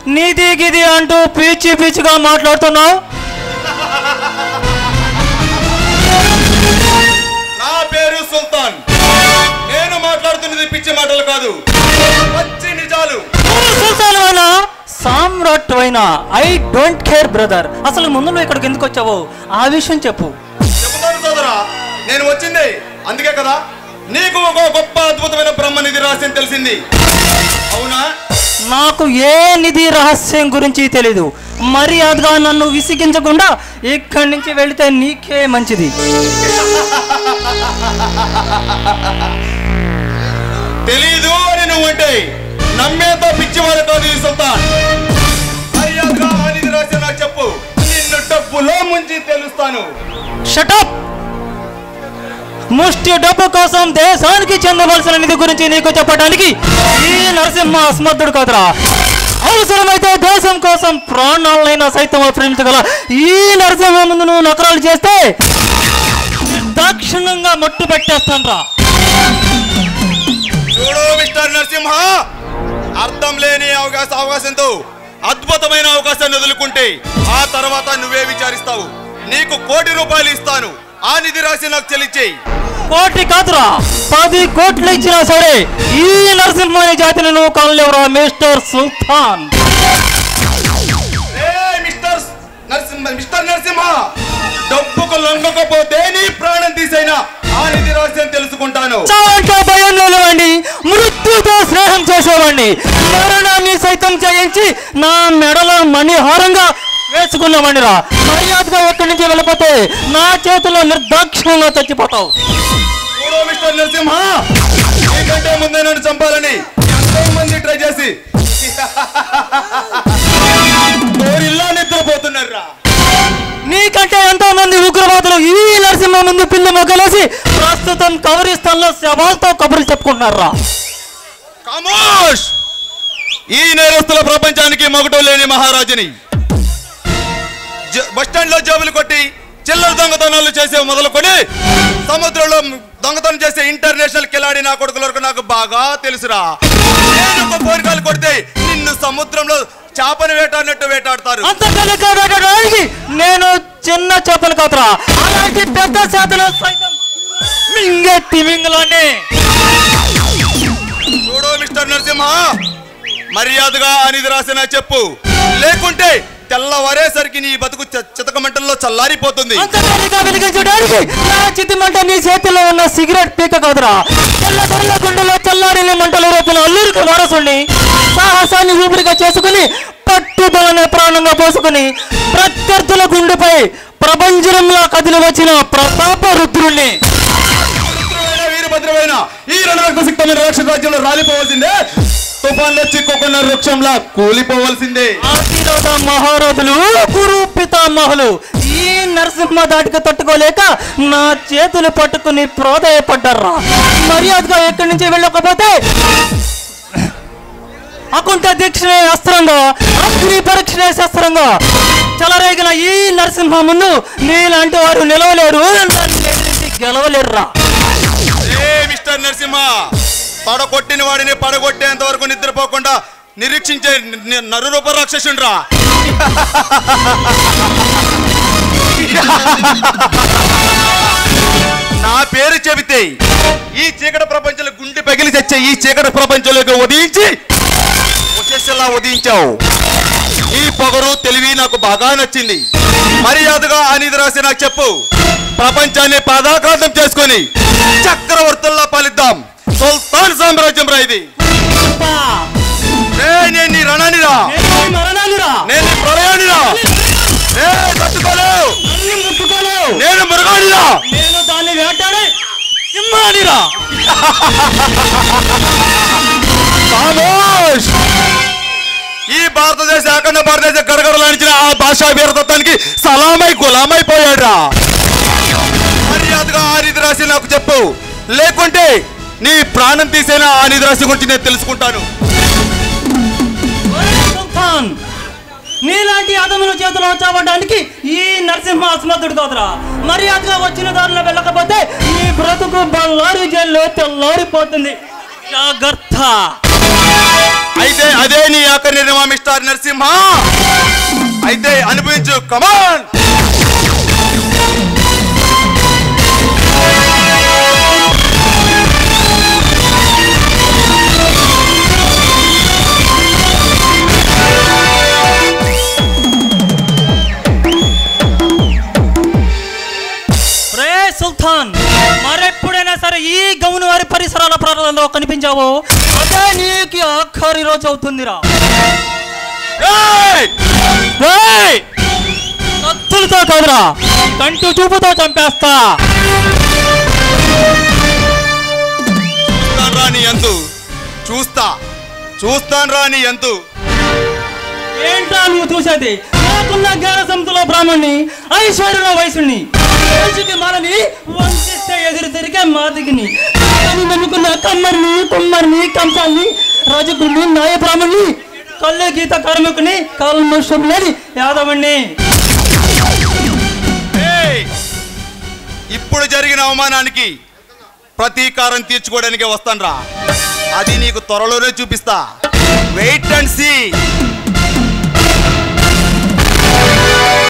నీది గిది అంటూ పీచి పీచిగా మాట్లాడుతున్నావు నా పేరు సుల్తాన్ నేను మాట్లాడుతున్నది పిచ్చి మాటలు కాదు పచ్చి నిజాలు సుల్తాన్ సామ్రాట్ అయినా ఐ డోంట్ కేర్ బ్రదర్ అసలు ముందు నువ్వు ఇక్కడికి ఎందుకు వచ్చావో ఆ విషయం చెప్పు చెబుతాను సోదరా నేను వచ్చింది అందుకే కదా నీకు ఒక గొప్ప అద్భుతమైన బ్రహ్మనిధి రహస్యం తెలిసింది అవునా నాకు ఏ నిధి రహస్యం గురించి తెలీదు మర్యాదగా నన్ను విసిగించకుండా ఇక్కడి నుంచి వెళితే నీకే మంచిది తెలీదు అని నువ్వు అంటే నమ్మేంత పిచ్చివాడు కాదు ఈ సుల్తాన్ మర్యాదగా ఆ నిధి రహస్యం నాకు చెప్పు నిన్ను డబ్బులో ముంచి తెలుస్తాను షటప్ ముష్టి డబ్బు కోసం దేశానికి చెందవలసిన నిధి గురించి నీకు చెప్పడానికి ఈ నరసింహ అస్మద్ధుడు కాదురా అవసరమైతే దేశం కోసం ప్రాణాలైనా సైతం అర్పించగల ఈ నరసింహ ముందు నువ్వు నకరాలు చేస్తే దాక్షిణంగా మట్టు పెట్టేస్తాను రా చూడు మిస్టర్ నరసింహ అర్థం లేని అవకాశ అవకాశంతో అద్భుతమైన అవకాశాన్ని వదులుకుంటే ఆ తర్వాత నువ్వే విచారిస్తావు నీకు కోటి రూపాయలు ఇస్తాను ఆ నిధి రాసి నాకు చెల్లించేయి కోటి కాదురా పది కోట్లు ఇచ్చినా సరే ఈ నరసింహని జాతిని నువ్వు కనలేవురా మిస్టర్ సుల్తాన్ ఏ మిస్టర్ నరసింహ మిస్టర్ నరసింహ డబ్బుకు లొంగకపోతే నీ ప్రాణం తీసైనా ఆ నిధి రహస్యం తెలుసుకుంటాను చావంటే భయం లేనివ్వండి మృత్యుతో స్నేహం చేసేవాడిని మరణాన్ని సైతం చేయించి నా మెడలో మణిహారంగా వేసుకున్నవాడిని రా మర్యాదగా ఎక్కడి నుంచి వెళ్ళిపోతే నా చేతిలో నిర్దాక్షిణ్యంగా చచ్చిపోతావు చూడు మిస్టర్ నరసింహ నీకంటే ముందే నన్ను చంపాలని ఎంతో మంది ట్రై చేసి కోరిల్లా నిద్రపోతున్నారు రా నీకంటే ఎంతో మంది ఉగ్రవాదులు ఈ నరసింహ ముందు పిల్లి మొగ్గలేసి ప్రస్తుతం కవరిస్తాన్లో శవాలతో కబుర్లు చెప్పుకుంటున్నారు రా ఖమోష్ ఈ నేరస్తుల ప్రపంచానికి మగటం లేని మహారాజుని జ- బస్టాండ్ లో జేబులు కొట్టి చిల్లర దొంగతనాలు చేసే మొదలుకొని సముద్రంలో దొంగతనం చేసే ఇంటర్నేషనల్ కిలాడి నా కొడుకుల వరకు నాకు బాగా తెలుసురా నేను ఒక కోరికలు కొడితే నిన్ను సముద్రంలో చేపను వేటాడినట్టు వేటాడతారు అంత కనుక వేటడానికి నేను చిన్న చేపలు కాదురా అలాంటి పెద్ద చేతలు సైతం మింగే తిమింగలాన్ని చూడు మిస్టర్ నరసింహ మర్యాదగా అనేది రాసిన చెప్పు లేకుంటే తెల్లవారేసరికి నీ బతుకు చ- చితకమంటల్లో చల్లారిపోతుంది అంతగా వెలిగించడానికి నా చితి మంట నీ చేతిలో ఉన్న సిగరెట్ పీక కాదురా తెల్ల తెల్ల గుండెలో చల్లారిన మంటలు రేపిన అల్లూరికి వారసుని సాహసాన్ని ఊపిరిగా చేసుకుని పట్టుదలనే ప్రాణంగా పోసుకుని ప్రత్యర్థుల గుండెపై ప్రపంచంలో కదిలి వచ్చిన ప్రతాప రుద్రుణ్ణి భద్రమైన వీరభద్రమైన ఈ రణరక్తసిక్తమైన రాక్షస రాజ్యంలో రాలిపోవాల్సిందే తుఫాన్లో చిక్కుకున్న వృక్షంలా కూలిపోవాల్సిందే ఆశీర్వాద మహారాజులు గురు పితామహులు ఈ నరసింహ దాటికి తట్టుకోలేక నా చేతులు పట్టుకుని ప్రోదయపడ్డారా మర్యాదగా ఎక్కడి నుంచి వెళ్ళకపోతే అకుంఠ దీక్షనే అస్త్రంగా అగ్ని పరీక్షనే శస్త్రంగా చెలరేగిన ఈ నరసింహ ముందు నీలాంటి వారు నిలవలేరు నన్ను ఎదిరించి గెలవలేరురా ఏ మిస్టర్ నరసింహ పడగొట్టిన వాడిని పడగొట్టేంత వరకు నిద్రపోకుండా నిరీక్షించే ని- నరురూప రాక్షసుండ్రా నా పేరు చెబితే ఈ చీకటి ప్రపంచంలో గుండె పగిలి తెచ్చే ఈ చీకటి ప్రపంచంలోకి ఉదయించి ఉషస్సులా ఉదయించావు ఈ పొగరు తెలివి నాకు బాగా నచ్చింది మర్యాదగా అనేది రాసి నాకు చెప్పు ప్రపంచాన్ని పాదాక్రాంతం చేసుకొని చక్రవర్తుల్లా పాలిద్దాం సుల్తాన్ సామ్రాజ్యం రా ఇది అబ్బా, రేయ్, నేను నీ రణానిరా నేను ఈ మరణాలురా. నేను నీ ప్రళయానిరా రే తట్టుకోలేవు నన్ను ముట్టుకోలేవు. నేను మృగానిరా నేను దాన్ని వేటాడే సింహానిరా ఖామోష్! ఈ భారతదేశ అఖండ భారతదేశ గడగడలాంచిన ఆ భాషా వీరతత్వానికి సలామై గులామైపోయాడురా మర్యాదగా ఆ నిధి రాశి నాకు చెప్పు లేకుంటే నీ ప్రాణం తీసేనా ఆ నిధి రాశి గురించి నేను తెలుసుకుంటాను ఒరే సుల్తాన్ నీలాంటి అదముల చేతిలో చావడానికి ఈ నరసింహ అస్మతుడు కాదురా మర్యాదగా వచ్చిన దారిలో వెళ్ళకపోతే ఈ బ్రతుకు బళ్ళారి జైల్లో తెల్లారిపోతుంది జాగ్రత్త అయితే అదే నీ ఆఖరి నిర్మా మిస్టర్ నరసింహ అయితే అనిపించు కమాన్ రే సుల్తాన్ మరెప్పుడైనా సరే ఈ గౌను వారి పరిసరాల ప్రాంతంలో కనిపించావో అదే నీకు ఆఖరి రోజు అవుతుందిరా ఏయ్! రేయ్! కత్తులతో కాదురా కంటి చూపుతో చంపేస్తా చూస్తాను రాని ఎంతు చూస్తా చూస్తాను రాని ఎంతు ఏంట్రా నువ్వు చూసేది నాకున్న జ్ఞాన సంతులో బ్రాహ్మణ్ణి ఐశ్వర్యంలో వయసుని వయసుకి మనని వంచిస్తే ఎదురు తిరిగే మాదిగిని కానీ నమ్ముకున్న కమ్మరిని కుమ్మరిని కంసాన్ని రజకుని నాయ బ్రాహ్మణ్ణి కళ్ళు గీత కార్మికుని కల్మషం లేని యాదవుణ్ణి ఏయ్! ఇప్పుడు జరిగిన అవమానానికి ప్రతీకారం తీర్చుకోవడానికి వస్తాను రా అది నీకు త్వరలోనే చూపిస్తా వెయిట్ అండ్ సీ